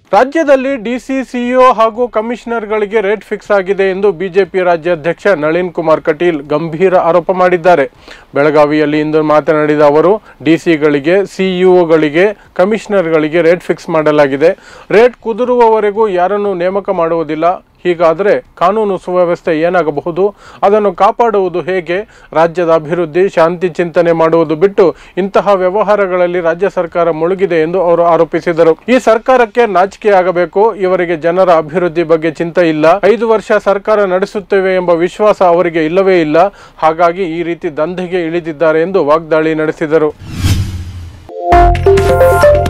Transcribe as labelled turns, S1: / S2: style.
S1: ರಾಜ್ಯದಲ್ಲಿ ಡಿಸಿಸಿಇಒ ಹಾಗೂ ಕಮಿಷನರ್ಗಳಿಗೆ rate fix ಆಗಿದೆ ಎಂದು ಬಿಜೆಪಿ ರಾಜ್ಯಾಧ್ಯಕ್ಷ ನಳಿನ್ ಕುಮಾರ್ ಕಟೀಲ್ ಗಂಭೀರ ಆರೋಪ ಮಾಡಿದ್ದಾರೆ ಬೆಳಗಾವಿಯಲ್ಲಿ ಇಂದು ಮಾತನಾಡಿದ ಅವರು ಡಿಸಿಗಳಿಗೆ ಸಿಇಒಗಳಿಗೆ ಕಮಿಷನರ್ಗಳಿಗೆ ರೇಟ್ ಫಿಕ್ಸ್ ಮಾಡಲಾಗಿದೆ ರೇಟ್ ಕುದುರುವವರೆಗೂ ಯಾರನ್ನು ನೇಮಕ ಮಾಡುವುದಿಲ್ಲ ಹೀಗಾದರೆ ಕಾನೂನು ಸುವ್ಯವಸ್ಥೆ ಏನಾಗಬಹುದು ಅದನ್ನು ಕಾಪಾಡುವುದು ಹೇಗೆ ರಾಜ್ಯದ ಅಭಿವೃದ್ಧಿ ಶಾಂತಿ ಚಿಂತನೆ ಮಾಡುವುದು ಬಿಟ್ಟು ಇಂತಹ ವ್ಯವಹಾರಗಳಲ್ಲಿ ರಾಜ್ಯ ಸರ್ಕಾರ ಮುಳುಗಿದೆ ಎಂದು ಅವರು ಆರೋಪಿಸಿದರು ಈ ಸರ್ಕಾರಕ್ಕೆ ನಾಚಿಕೆ ಆಗಬೇಕು ಇವರಿಗೆ ಜನರ ಅಭಿವೃದ್ಧಿ ಬಗ್ಗೆ ಚಿಂತೆ ಇಲ್ಲ ಐದು ವರ್ಷ ಸರ್ಕಾರ ನಡೆಸುತ್ತೇವೆ ಎಂಬ ವಿಶ್ವಾಸ ಅವರಿಗೆ ಇಲ್ಲವೇ ಇಲ್ಲ ಹಾಗಾಗಿ ಈ ರೀತಿ ದಂಧೆಗೆ ಇಳಿದಿದ್ದಾರೆ ಎಂದು ವಾಗ್ದಾಳಿ ನಡೆಸಿದರು